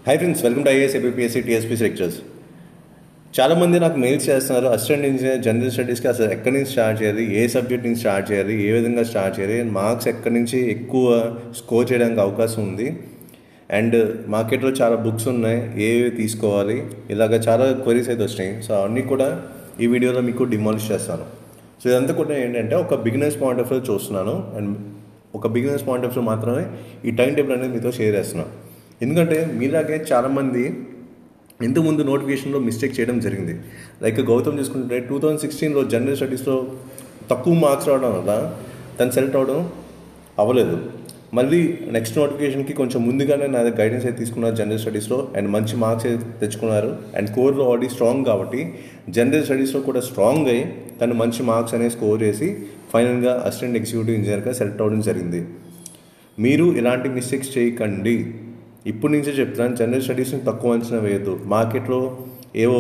hi friends welcome to IAS APSC TSPC lectures చాలామంది నాకు mails చేస్తున్నారు అసిస్టెంట్ ఇంజనీర్ జనరల్ స్టడీస్కి అసలు ఎక్కడి నుంచి స్టార్ట్ చేయాలి ఏ సబ్జెక్ట్ నుంచి స్టార్ట్ చేయాలి ఏ విధంగా స్టార్ట్ చేయాలి మార్క్స్ ఎక్కడి నుంచి ఎక్కువ స్కోర్ చేయడానికి అవకాశం ఉంది అండ్ మార్కెట్లో చాలా బుక్స్ ఉన్నాయి ఏవి తీసుకోవాలి ఇలాగ చాలా క్వరీస్ అయితే వచ్చినాయి సో అవన్నీ కూడా ఈ వీడియోలో మీకు డిమాలిష్ చేస్తాను సో ఇదంతా కూడా ఏంటంటే ఒక బిగినర్స్ పాయింట్ ఆఫ్ వ్యూ చూస్తున్నాను అండ్ ఒక బిగినర్స్ పాయింట్ ఆఫ్ వ్యూ మాత్రమే ఈ టైం టేబుల్ అనేది మీతో షేర్ చేస్తున్నాను ఎందుకంటే మీలాగే చాలామంది ఇంతకుముందు నోటిఫికేషన్లో మిస్టేక్ చేయడం జరిగింది లైక్ గౌతమ్ చూసుకుంటే టూ థౌజండ్ సిక్స్టీన్లో జనరల్ స్టడీస్లో తక్కువ మార్క్స్ రావడం వల్ల తను సెలెక్ట్ అవ్వడం అవ్వలేదు మళ్ళీ నెక్స్ట్ నోటిఫికేషన్కి కొంచెం ముందుగానే నా గైడెన్స్ అయితే తీసుకున్నారు జనరల్ స్టడీస్లో అండ్ మంచి మార్క్స్ అయితే తెచ్చుకున్నారు అండ్ కోర్లో ఆల్రెడీ స్ట్రాంగ్ కాబట్టి జనరల్ స్టడీస్లో కూడా స్ట్రాంగ్ అయ్యి తను మంచి మార్క్స్ అనేది స్కోర్ చేసి ఫైనల్గా అసిస్టెంట్ ఎగ్జిక్యూటివ్ ఇంజనీర్గా సెలెక్ట్ అవ్వడం జరిగింది మీరు ఇలాంటి మిస్టేక్స్ చేయకండి ఇప్పటి నుంచే చెప్తున్నాను జనరల్ స్టడీస్ని తక్కువ అంచనా వేయద్దు మార్కెట్లో ఏవో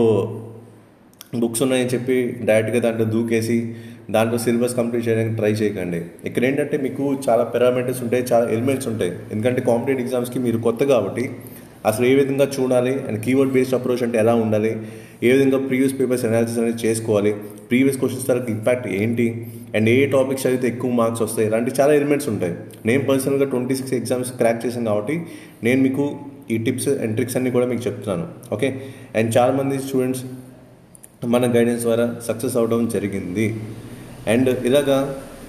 బుక్స్ ఉన్నాయని చెప్పి డైరెక్ట్గా దాంట్లో దూకేసి దాంట్లో సిలబస్ కంప్లీట్ చేయడానికి ట్రై చేయకండి ఇక్కడ ఏంటంటే మీకు చాలా పారామీటర్స్ ఉంటాయి చాలా ఎలిమెంట్స్ ఉంటాయి ఎందుకంటే కాంపిటేటివ్ ఎగ్జామ్స్కి మీరు కొత్త కాబట్టి అసలు ఏ విధంగా చూడాలి అండ్ కీవర్డ్ బేస్డ్ అప్రోచ్ అంటే ఎలా ఉండాలి ఏ విధంగా ప్రీవియస్ పేపర్స్ అనాలిసిస్ అనేది చేసుకోవాలి ప్రీవియస్ క్వశ్చన్స్ తర్వాత ఇంపాక్ట్ ఏంటి అండ్ ఏ టాపిక్స్ చదివితే ఎక్కువ మార్క్స్ వస్తాయి ఇలాంటి చాలా ఎలిమెంట్స్ ఉంటాయి నేను పర్సనల్గా ట్వంటీ సిక్స్ ఎగ్జామ్స్ క్రాక్ చేశాను కాబట్టి నేను మీకు ఈ టిప్స్ అండ్ ట్రిక్స్ అన్నీ కూడా మీకు చెప్తున్నాను ఓకే అండ్ చాలామంది స్టూడెంట్స్ మన గైడెన్స్ ద్వారా సక్సెస్ అవడం జరిగింది అండ్ ఇలాగా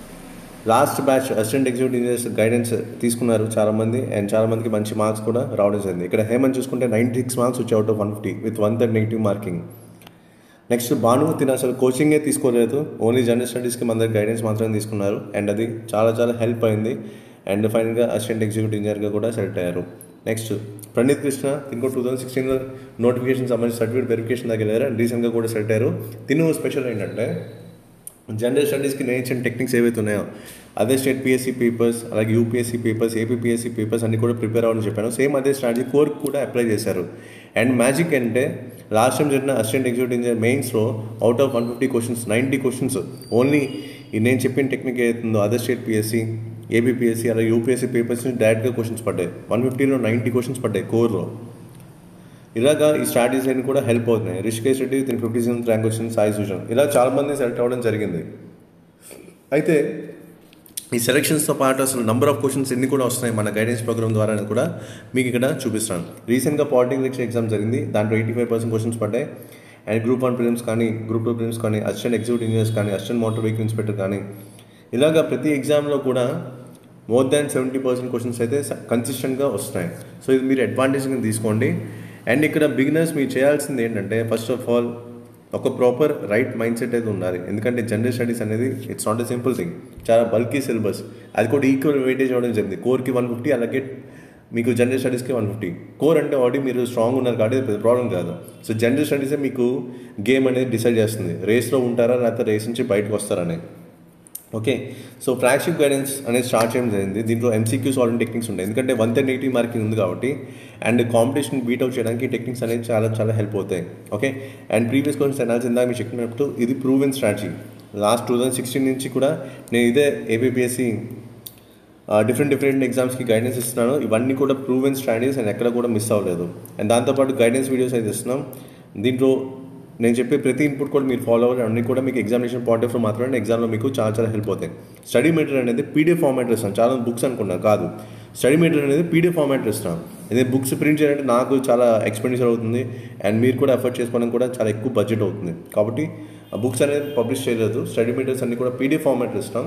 last batch assistant executive engineers guidance తీసుకున్నారు చాలామంది అండ్ చాలామందికి మంచి మార్క్స్ కూడా రావడం జరిగింది ఇక్కడ హేమంత్ చూసుకుంటే నైంటీ సిక్స్ మార్క్స్ వచ్చి out of one fifty with one third negative marking next భానుమతిని అసలు కోచింగే తీసుకోలేదు ఓన్లీ జనరల్ స్టడీస్కి మన దగ్గర గైడెన్స్ మాత్రమే తీసుకున్నారు అండ్ అది చాలా చాలా హెల్ప్ అయింది అండ్ ఫైనల్గా అసిస్టెంట్ ఎగ్జిక్యూటివ్ ఇంజనీర్గా కూడా సెలెక్ట్ అయ్యారు నెక్స్ట్ ప్రణీత్ కృష్ణ ఇంకో టూ థౌసండ్ సిక్స్టీన్లో నోటిఫికేషన్ సంబంధించి సర్టిఫికేట్ వెరిఫికేషన్ దగ్గర వెళ్ళారు అండ్ రీసెంట్గా కూడా సెలెక్ట్ అయ్యారు తిను స్పెషల్ ఏంటంటే జనరల్ స్టడీస్కి నేను ఇచ్చిన టెక్నిక్స్ ఏవైతే ఉన్నాయో అదే స్టేట్ పిఎస్సీ పేపర్స్ అలాగే యూపీఎస్సీ పేపర్స్ ఏపీఎస్సీ పేపర్స్ అన్ని కూడా ప్రిపేర్ అవ్వని చెప్పాను సేమ్ అదే స్ట్రాటజీ కోర్క్ కూడా అప్లై చేశారు అండ్ మ్యాజిక్ అంటే లాస్ట్ టైం జరిగిన అసిస్టెంట్ ఎగ్జిక్యూటివ్ ఇంజనీర్ మెయిన్స్లో out of one fifty questions ninety questions only నేను చెప్పిన టెక్నిక్ ఏదైతుందో అదర్ స్టేట్ పిఎస్సీ ఏబీపీఎస్సీ అలాగే యూపీఎస్సీ పేపర్స్ నుంచి డైరెక్ట్గా క్వశ్చన్స్ పడ్డాయి వన్ ఫిఫ్టీలో నైంటీ క్వశ్చన్స్ పడ్డాయి కోర్లో ఇలాగా ఈ స్ట్రాటజీస్ అన్ని కూడా హెల్ప్ అవుతున్నాయి రిషికేష్ రెడ్డి దీని ఫిఫ్టీ సెవెంత్ ర్యాంక్ వచ్చింది సాయి సూచన ఇలా చాలామంది సెలెక్ట్ అవ్వడం జరిగింది అయితే ఈ సెలక్షన్స్తో పాటు అసలు నంబర్ ఆఫ్ క్వశ్చన్స్ ఎన్ని కూడా వస్తున్నాయి మన గైడెన్స్ ప్రోగ్రామ్ ద్వారా కూడా మీకు ఇక్కడ చూపిస్తాను రీసెంట్గా పాలిటెక్నిక్ ఎగ్జామ్ జరిగింది దాంట్లో ఎయిటీ ఫైవ్ పర్సెంట్ క్వశ్చన్స్ పడ్డాయి అండ్ గ్రూప్ వన్ ప్రిలిమ్స్ కానీ గ్రూప్ టూ ప్రిలిమ్స్ కానీ అసిస్టెంట్ ఎగ్జిక్యూటివ్ ఇంజనీర్స్ కానీ అసిస్టెంట్ మోటార్ వెహికల్ ఇన్స్పెక్టర్ కానీ ఇలాగా ప్రతి ఎగ్జామ్లో కూడా more than seventy percent questions అయితే కన్సిస్టెంట్గా వస్తున్నాయి సో ఇది మీరు అడ్వాంటేజ్గా తీసుకోండి అండ్ ఇక్కడ బిగినర్స్ మీరు చేయాల్సింది ఏంటంటే ఫస్ట్ ఆఫ్ ఆల్ ఒక ప్రాపర్ రైట్ మైండ్ సెట్ అయితే ఉండాలి ఎందుకంటే జనరల్ స్టడీస్ అనేది it's not a simple thing చాలా బల్కీ సిలబస్ అది కూడా ఈక్వల్ వెయిటేజ్ అవ్వడం జరిగింది కోర్కి వన్ ఫిఫ్టీ అలాగే మీకు జనరల్ స్టడీస్కి వన్ ఫిఫ్టీ కోర్ అంటే ఆల్రెడీ మీరు స్ట్రాంగ్ ఉన్నారు కాబట్టి పెద్ద ప్రాబ్లం కాదు సో జనరల్ స్టడీసే మీకు గేమ్ అనేది డిసైడ్ చేస్తుంది రేస్లో ఉంటారా లేకపోతే రేస్ నుంచి బయటకు వస్తారని ఓకే సో ఫ్లాగ్షిప్ గైడెన్స్ అనేది స్టార్ట్ చేయడం జరిగింది దీంట్లో ఎంసీక్యూ సాల్వింగ్ టెక్నిక్స్ ఉంటాయి ఎందుకంటే వన్ టెన్ ఎయిటీ మార్కింగ్ ఉంది కాబట్టి అండ్ కాంపిటీషన్ బీట్ అవుట్ చేయడానికి టెక్నిక్స్ అనేది చాలా చాలా హెల్ప్ అవుతాయి okay and previous questions analysis ఇందాక మీరు చెప్పినట్టు ఇది proven strategy last two thousand sixteen నుంచి కూడా నేను ఇదే ఏబిపిఎస్సి డిఫరెంట్ డిఫరెంట్ ఎగ్జామ్స్కి గైడెన్స్ ఇస్తున్నాను ఇవన్నీ కూడా ప్రూవెన్ స్ట్రాటజీస్ అండ్ ఎక్కడ కూడా మిస్ అవ్వలేదు అండ్ దాంతోపాటు గైడెన్స్ వీడియోస్ అయితే ఇస్తున్నాం దీంట్లో నేను చెప్పే ప్రతి ఇన్పుట్ కూడా మీరు ఫాలో అవ్వాలి అన్నీ కూడా మీకు ఎగ్జామినేషన్ పాయింట్ ఆఫ్ మాత్రమే ఎగ్జామ్లో మీకు చాలా చాలా హెల్ప్ అవుతాయి స్టడీ మెటీరియల్ అనేది పీడిఎఫ్ ఫార్మాట్ ఇస్తాను చాలా బుక్స్ అనుకున్నాను కాదు స్టడీ మెటీరియల్ అనేది పీడిఎఫ్ ఫార్మాట్ ఇస్తాను ఇది బుక్స్ ప్రింట్ చేయాలంటే నాకు చాలా ఎక్స్పెండిచర్ అవుతుంది అండ్ మీరు కూడా ఎఫర్ట్ చేసుకోవడం కూడా చాలా ఎక్కువ బడ్జెట్ అవుతుంది కాబట్టి ఆ బుక్స్ అనేది పబ్లిష్ చేయలేదు స్టడీ మెటీరియల్స్ అన్ని కూడా పీడిఎఫ్ ఫార్మాట్ ఇస్తాం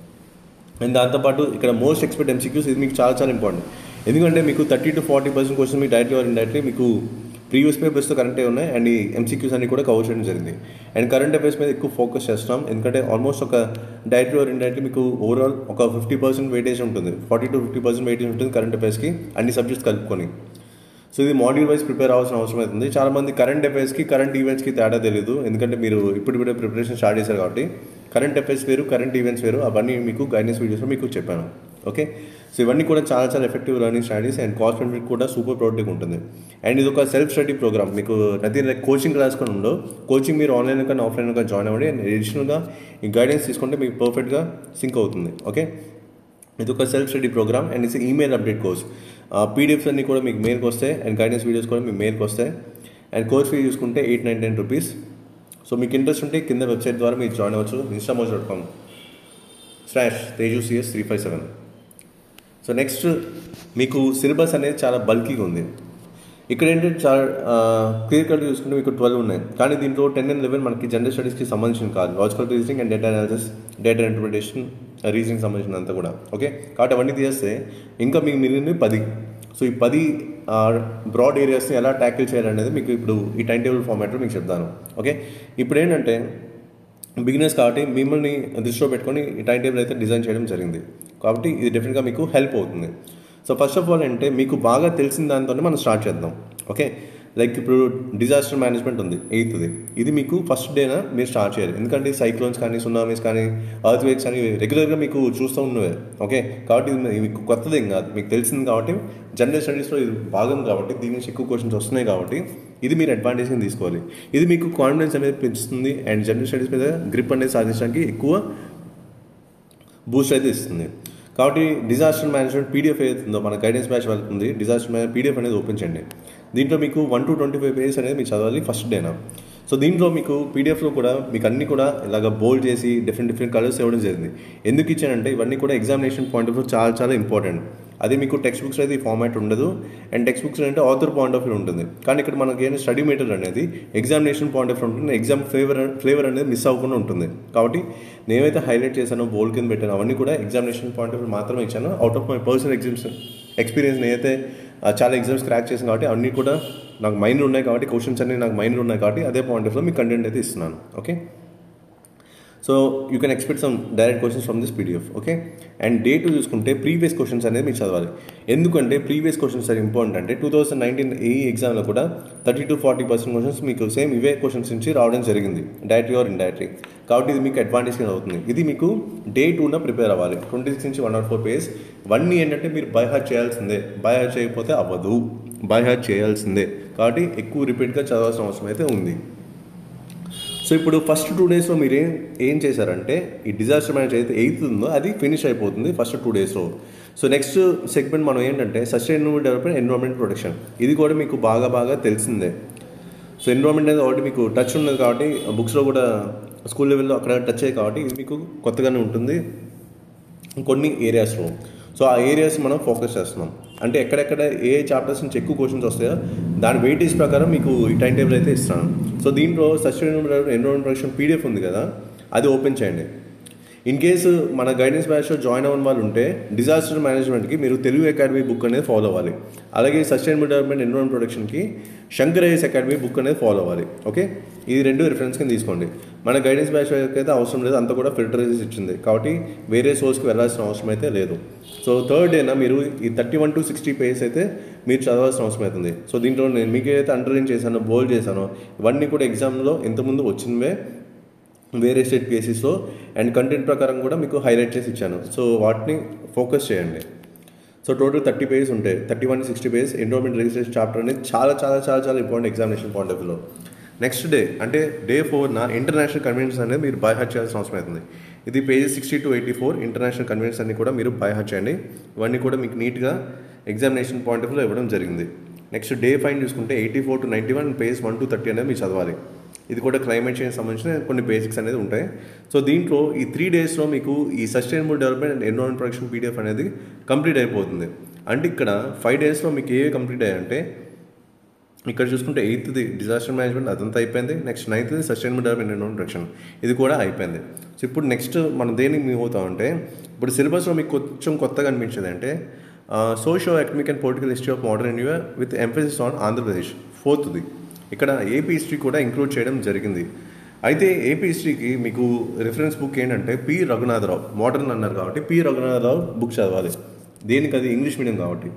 అండ్ దాంతోపాటు ఇక్కడ మోస్ట్ ఎక్స్పెక్ట్ ఎంసీక్యూస్ ఇది మీకు చాలా చాలా ఇంపార్టెంట్ ఎందుకంటే మీకు thirty to forty percent question మీకు డైరెక్ట్లీ ఆర్ ఇండైరెక్ట్లీ మీకు ప్రీవియస్ పేపర్స్తో కరెంటే ఉన్నాయి అండ్ ఈ ఎంసీక్యూస్ అన్ని కూడా కవర్ చేయడం జరిగింది అండ్ కరెంట్ అఫైర్స్ మీద ఎక్కువ ఫోకస్ చేస్తున్నాం ఎందుకంటే ఆల్మోస్ట్ ఒక డైరెక్ట్లీ ఆర్ ఇండైరెక్ట్లీ మీకు ఓవరాల్ ఒక ఫిఫ్టీ పర్సెంట్ వెయిటేజ్ ఉంటుంది forty to fifty percent weightage ఉంటుంది కరెంట్ అఫైర్స్కి అన్ని సబ్జెక్ట్స్ కలుపుకొని సో ఇది మాడ్యూల్ వైజ్ ప్రిపేర్ అవ్వాల్సిన అవసరం అవుతుంది చాలా మంది కరెంట్ అఫైర్స్కి కరెంట్ ఈవెంట్స్కి తేడా తెలియదు ఎందుకంటే మీరు ఇప్పుడు ఇప్పుడే ప్రిపరేషన్ స్టార్ట్ చేశారు కాబట్టి కరెంట్ అఫైర్స్ వేరు కరెంట్ ఈవెంట్స్ వేరు అవన్నీ మీకు గైడెన్స్ వీడియోస్లో మీకు చెప్పాను ఓకే సో ఇవన్నీ కూడా చాలా చాలా effective learning strategies and cost benefit కూడా సూపర్ ప్రొడక్టివ్ ఉంటుంది అండ్ ఇది ఒక సెల్ఫ్ స్టడీ ప్రోగ్రామ్ మీకు నథింగ్ లైక్ కోచింగ్ క్లాస్ కూడా ఉండవు కోచింగ్ మీరు ఆన్లైన్ కానీ ఆఫ్లైన్ కానీ జాయిన్ అవ్వండి అండ్ అడిషనల్గా ఈ గైడెన్స్ తీసుకుంటే మీకు పర్ఫెక్ట్గా సింక్ అవుతుంది ఓకే ఇది ఒక self study program and it's email update course PDFs అన్నీ కూడా మీకు మెయిల్కి వస్తాయి అండ్ గైడెన్స్ వీడియోస్ కూడా మీకు మెయిల్కి వస్తాయి అండ్ కోర్స్ ఫీ చూసుకుంటే eight nine ten rupees so మీకు ఇంట్రెస్ట్ ఉంటే కింద వెబ్సైట్ ద్వారా మీరు జాయిన్ అవ్వచ్చు Instamojo dot com slash Teju CS three five seven so next మీకు సిలబస్ అనేది చాలా బల్కీగా ఉంది ఇక్కడ ఏంటంటే చాలా క్లియర్ కట్ చూసుకుంటే మీకు ట్వెల్వ్ ఉన్నాయి కానీ దీంట్లో టెన్ అండ్ లెవెన్ మనకి జనరల్ స్టడీస్కి సంబంధించిన కాదు logical reasoning and data analysis data interpretation reasoning సంబంధించిన అంతా కూడా ఓకే కాబట్టి అవన్నీ తీస్తే ఇంకా మీకు మిగిలినవి పది సో ఈ పది బ్రాడ్ ఏరియాస్ని ఎలా ట్యాకిల్ చేయాలనేది మీకు ఇప్పుడు ఈ టైం టేబుల్ ఫార్మాట్లో మీకు చెప్తాను ఓకే ఇప్పుడు ఏంటంటే బిగినర్స్ కాబట్టి మిమ్మల్ని దృష్టిలో పెట్టుకొని ఈ టైం టేబుల్ అయితే డిజైన్ చేయడం జరిగింది కాబట్టి ఇది డెఫినెట్గా మీకు హెల్ప్ అవుతుంది సో ఫస్ట్ ఆఫ్ ఆల్ అంటే మీకు బాగా తెలిసిన దాంతోనే మనం స్టార్ట్ చేద్దాం ఓకే లైక్ ఇప్పుడు డిజాస్టర్ మేనేజ్మెంట్ ఉంది ఎయిత్ది ఇది మీకు ఫస్ట్ డేనా మీరు స్టార్ట్ చేయాలి ఎందుకంటే సైక్లోన్స్ కానీ సునామీస్ కానీ అర్త్ వేక్స్ అని రెగ్యులర్గా మీకు చూస్తూ ఉన్నవే ఓకే కాబట్టి ఇది మీకు కొత్తది ఏం కాదు మీకు తెలిసింది కాబట్టి జనరల్ స్టడీస్లో ఇది భాగం కాబట్టి దీని నుంచి ఎక్కువ క్వశ్చన్స్ వస్తున్నాయి కాబట్టి ఇది మీరు అడ్వాంటేజ్ని తీసుకోవాలి ఇది మీకు కాన్ఫిడెన్స్ అనేది పెంచుతుంది అండ్ జనరల్ స్టడీస్ మీద గ్రిప్ అనేది సాధించడానికి ఎక్కువ బూస్ట్ అయితే ఇస్తుంది కాబట్టి డిజాస్టర్ మేనేజ్మెంట్ పీడిఎఫ్ ఏదైతుందో మన గైడెన్స్ బ్యాచ్ వెళ్తుంది డిజాస్టర్ మేనేజ్ పీడిఎఫ్ అనేది ఓపెన్ చేయండి దీంట్లో మీకు one to twenty five pages అనేది మీరు చదవాలి ఫస్ట్ డేనా సో దీంట్లో మీకు పీడిఎఫ్లో కూడా మీకు అన్ని కూడా ఇలాగ బోల్డ్ చేసి డిఫరెంట్ డిఫరెంట్ కలర్స్ ఇవ్వడం జరిగింది ఎందుకు ఇచ్చానంటే ఇవన్నీ కూడా ఎగ్జామినేషన్ పాయింట్ ఆఫ్ వ్యూ చాలా చాలా ఇంపార్టెంట్ అది మీకు టెక్స్ట్ బుక్స్ అయితే ఈ ఫార్మాట్ ఉండదు అండ్ టెక్స్ట్ బుక్స్ అంటే ఆథర్ పాయింట్ ఆఫ్ వ్యూ ఉంటుంది కానీ ఇక్కడ మనకి ఏంటి స్టడీ మెటీరియల్ అనేది ఎగ్జామినేషన్ పాయింట్ ఆఫ్ వ్యూ ఉంటుంది ఎగ్జామ్ ఫ్లేవర్ ఫ్లేవర్ అనేది మిస్ అవ్వకుండా ఉంటుంది కాబట్టి నేనైతే హైలైట్ చేశానో బోల్ కింద పెట్టాను అవన్నీ కూడా ఎగ్జామినేషన్ పాయింట్ ఆఫ్ వ్యూ మాత్రమే ఇచ్చాను out of my personal exams experience నేనైతే చాలా ఎగ్జామ్స్ క్రాక్ చేసాను కాబట్టి అన్నీ కూడా నాకు మైండ్లో ఉన్నాయి కాబట్టి క్వశ్చన్స్ అన్ని నాకు మైండ్లో ఉన్నాయి కాబట్టి అదే పాయింట్ ఆఫ్ వ్యూ మీకు కంటెంట్ అయితే ఇస్తున్నాను okay so you can expect some direct questions from this PDF okay and day two చూసుకుంటే ప్రీవియస్ క్వశ్చన్స్ అనేది మీరు చదవాలి ఎందుకంటే ప్రీవియస్ క్వశ్చన్స్ ఆర్ ఇంపార్టెంట్ అంటే టూ థౌసండ్ నైన్టీన్ ఈ ఎగ్జామ్లో కూడా thirty to forty percent questions మీకు సేమ్ ఇవే క్వశ్చన్స్ నుంచి రావడం జరిగింది డైరెక్ట్లీ ఆర్ ఇండైరెక్ట్లీ కాబట్టి ఇది మీకు అడ్వాంటేజ్ అవుతుంది ఇది మీకు డే టూన ప్రిపేర్ అవ్వాలి ట్వంటీ సిక్స్ నుంచి one naught four page one ఏంటంటే మీరు బై హార్ట్ చేయాల్సిందే బై హార్ట్ చేయకపోతే అవ్వదు బై హార్ట్ చేయాల్సిందే కాబట్టి ఎక్కువ రిపీట్గా చదవాల్సిన అవసరం అయితే ఉంది సో ఇప్పుడు ఫస్ట్ టూ డేస్లో మీరు ఏం ఏం చేశారంటే ఈ డిజాస్టర్ మేనేజ్ అయితే ఎయిత్ ఉందో అది ఫినిష్ అయిపోతుంది ఫస్ట్ టూ డేస్లో సో నెక్స్ట్ సెగ్మెంట్ మనం ఏంటంటే సస్టైనబుల్ డెవలప్మెంట్ ఎన్విరాన్మెంట్ ప్రొటెక్షన్ ఇది కూడా మీకు బాగా బాగా తెలిసిందే సో ఎన్విరాన్మెంట్ అనేది ఆల్రెడీ మీకు టచ్ ఉన్నది కాబట్టి బుక్స్లో కూడా స్కూల్ లెవెల్లో అక్కడ టచ్ అయ్యి కాబట్టి ఇది మీకు కొత్తగానే ఉంటుంది కొన్ని ఏరియాస్లో సో ఆ ఏరియాస్ మనం ఫోకస్ చేస్తున్నాం అంటే ఎక్కడెక్కడ ఏ చాప్టర్స్ నుంచి ఎక్కువ క్వశ్చన్స్ వస్తాయో దాని వెయిటేజ్ ప్రకారం మీకు ఈ టైం టేబుల్ అయితే ఇస్తాను సో దీంట్లో సస్టైనబుల్ ఎన్విరాన్మెంట్ ప్రొడక్షన్ పీడిఎఫ్ ఉంది కదా అది ఓపెన్ చేయండి ఇన్ కేసు మన గైడెన్స్ బ్యాచ్లో జాయిన్ అవ్వని వాళ్ళు ఉంటే డిజాస్టర్ మేనేజ్మెంట్కి మీరు తెలుగు అకాడమీ బుక్ అనేది ఫాలో అవ్వాలి అలాగే సస్టైనబుల్ డెవలప్మెంట్ ఎన్విరాన్మెంట్ ప్రొడక్షన్కి శంకర్ ఐఎస్ అకాడమీ బుక్ అనేది ఫాలో అవ్వాలి ఓకే ఇది రెండు రిఫరెన్స్ కింద తీసుకోండి మన గైడెన్స్ బ్యాచ్ అయితే అవసరం లేదు అంతా కూడా ఫిల్టర్ చేసి ఇచ్చింది కాబట్టి వేరే సోర్స్కి వెళ్ళాల్సిన అవసరం అయితే లేదు సో థర్డ్ డేనా మీరు ఈ thirty one to sixty pages అయితే మీరు చదవాల్సిన అవసరం అవుతుంది సో దీంట్లో నేను మీకు ఏదైతే అండర్లైన్ చేశానో బోల్డ్ చేశానో ఇవన్నీ కూడా ఎగ్జామ్లో ఎంతముందు వచ్చినవే వేరే స్టేట్ కేసెస్లో అండ్ కంటెంట్ ప్రకారం కూడా మీకు హైలైట్ చేసి ఇచ్చాను సో వాటిని ఫోకస్ చేయండి సో టోటల్ థర్టీ పేజెస్ ఉంటాయి thirty one sixty pages enrolment registration chapter అనేది చాలా చాలా చాలా చాలా ఇంపార్టెంట్ ఎగ్జామినేషన్ పాయింట్ ఆఫ్ వ్యూలో నెక్స్ట్ డే అంటే డే ఫోర్న ఇంటర్నేషనల్ కన్వెన్షన్స్ అనేది మీరు బై హార్ట్ చేయాల్సిన అవసరం అవుతుంది ఇది pages sixty to eighty four international conventions అన్ని కూడా మీరు బై హార్ట్ చేయండి ఇవన్నీ కూడా మీకు నీట్గా ఎగ్జామినేషన్ పాయింట్ ఆఫ్ వ్యూలో ఇవ్వడం జరిగింది నెక్స్ట్ డే ఫైన్ చూసుకుంటే eighty four to ninety one page one to thirty అనేది మీరు చదవాలి ఇది కూడా క్లైమేట్ చేంజ్ సంబంధించిన కొన్ని బేసిక్స్ అనేది ఉంటాయి సో దీంట్లో ఈ త్రీ డేస్లో మీకు ఈ sustainable development and environment production PDF అనేది కంప్లీట్ అయిపోతుంది అంటే ఇక్కడ ఫైవ్ డేస్లో మీకు ఏ కంప్లీట్ అయ్యాయంటే ఇక్కడ చూసుకుంటే ఎయిత్ది డిజాస్టర్ మేనేజ్మెంట్ అదంతా అయిపోయింది నెక్స్ట్ నైన్త్ది సస్టైనబుల్ డెవలప్మెంట్ ఎన్విరాన్మెంట్ ప్రొడక్షన్ ఇది కూడా అయిపోయింది సో ఇప్పుడు నెక్స్ట్ మనం దేనికి మూవ్ అవుతామంటే ఇప్పుడు సిలబస్లో మీకు కొంచెం కొత్తగా అనిపించేది అంటే socio economic and political history of modern India with emphasis on Andhra Pradesh ఫోర్త్ది ఇక్కడ ఏపీ హిస్టరీ కూడా ఇంక్లూడ్ చేయడం జరిగింది అయితే ఏపీ హిస్టరీకి మీకు రిఫరెన్స్ బుక్ ఏంటంటే పి రఘునాథరావు మోడర్న్ అన్నారు కాబట్టి పి రఘునాథరావు బుక్ చదవాలి దేనికి అది ఇంగ్లీష్ మీడియం కాబట్టి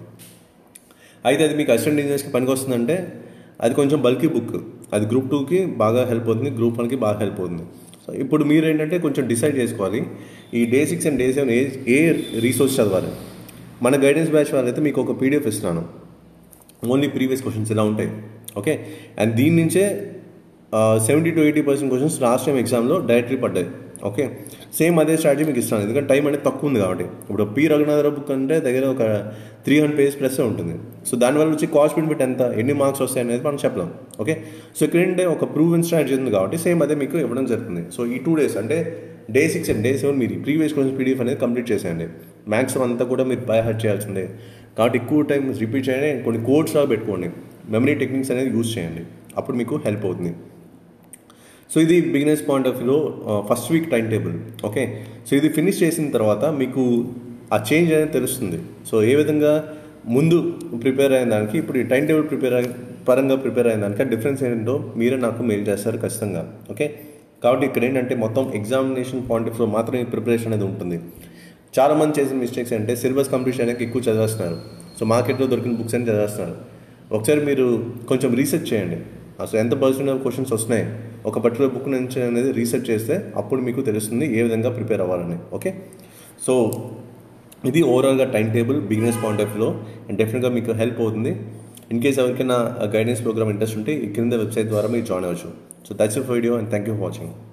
అయితే అది మీకు అసిస్టెంట్ ఇంజనీర్స్కి పనికి వస్తుందంటే అది కొంచెం బల్కీ బుక్ అది గ్రూప్ టూకి బాగా హెల్ప్ అవుతుంది గ్రూప్ వన్కి బాగా హెల్ప్ అవుతుంది సో ఇప్పుడు మీరు ఏంటంటే కొంచెం డిసైడ్ చేసుకోవాలి ఈ day six and day seven ఏ ఏ రీసోర్స్ చదవాలి మన గైడెన్స్ బ్యాచ్ వాళ్ళైతే మీకు ఒక పీడిఎఫ్ ఇస్తున్నాను ఓన్లీ ప్రీవియస్ క్వశ్చన్స్ ఇలా ఉంటాయి ఓకే అండ్ దీని నుంచే seventy to eighty percent questions last time ఎగ్జామ్లో డైరెక్ట్లీ పడ్డాయి ఓకే సేమ్ అదే స్ట్రాటజీ మీకు ఇస్తాను ఎందుకంటే టైం అనేది తక్కువ ఉంది కాబట్టి ఇప్పుడు పి రఘునాథరావు బుక్ అంటే దగ్గర ఒక త్రీ హండ్రెడ్ పేజ్ ప్లస్ ఉంటుంది సో దానివల్ల వచ్చి కాస్ట్ బెనిఫిట్ ఎంత ఎన్ని మార్క్స్ వస్తాయి అనేది మనం చెప్పలేం ఓకే సో ఇక్కడ ఏంటంటే ఒక ప్రూవెన్ స్ట్రాటజీ ఉంది కాబట్టి సేమ్ అదే మీకు ఇవ్వడం జరుగుతుంది సో ఈ టూ డేస్ అంటే day six and day seven మీరు ప్రీవియస్ క్వశ్చన్ పీడిఎఫ్ అనేది కంప్లీట్ చేసేయండి మ్యాక్సిమం అంతా కూడా మీరు బై హార్ట్ చేయాల్సిందే కాబట్టి ఎక్కువ టైం రిపీట్ చేయండి కొన్ని కోడ్స్ లాగా పెట్టుకోండి మెమరీ టెక్నిక్స్ అనేది యూజ్ చేయండి అప్పుడు మీకు హెల్ప్ అవుతుంది సో ఇది బిగినర్స్ పాయింట్ ఆఫ్ వ్యూలో first week time table okay so ఇది ఫినిష్ చేసిన తర్వాత మీకు ఆ చేంజ్ అనేది తెలుస్తుంది సో ఏ విధంగా ముందు ప్రిపేర్ అయిన దానికి ఇప్పుడు ఈ టైం టేబుల్ ప్రిపేర్ అయి పరంగా ప్రిపేర్ అయిన దానికి డిఫరెన్స్ ఏంటో మీరే నాకు మెయిల్ చేస్తారు ఖచ్చితంగా ఓకే కాబట్టి ఇక్కడ ఏంటంటే మొత్తం ఎగ్జామినేషన్ పాయింట్ ఆఫ్ వ్యూ మాత్రమే ప్రిపరేషన్ అనేది ఉంటుంది చాలామంది చేసిన మిస్టేక్స్ అంటే సిలబస్ కంప్లీట్ చేయడానికి ఎక్కువ చదివేస్తున్నారు సో మార్కెట్లో దొరికిన బుక్స్ అని చదివేస్తున్నారు ఒకసారి మీరు కొంచెం రీసెర్చ్ చేయండి అసలు ఎంత పర్సెంట్ ఆఫ్ క్వశ్చన్స్ వస్తున్నాయి ఒక పర్టికులర్ బుక్ నుంచి అనేది రీసెర్చ్ చేస్తే అప్పుడు మీకు తెలుస్తుంది ఏ విధంగా ప్రిపేర్ అవ్వాలని ఓకే సో ఇది ఓవరాల్గా time table beginners point of వ్యూలో అండ్ డెఫినెట్గా మీకు హెల్ప్ అవుతుంది ఇన్ కేస్ ఎవరికైనా గైడెన్స్ ప్రోగ్రామ్ ఇంట్రెస్ట్ ఉంటే ఈ కింద వెబ్సైట్ ద్వారా మీరు జాయిన్ అవ్వచ్చు so that's for video and thank you for watching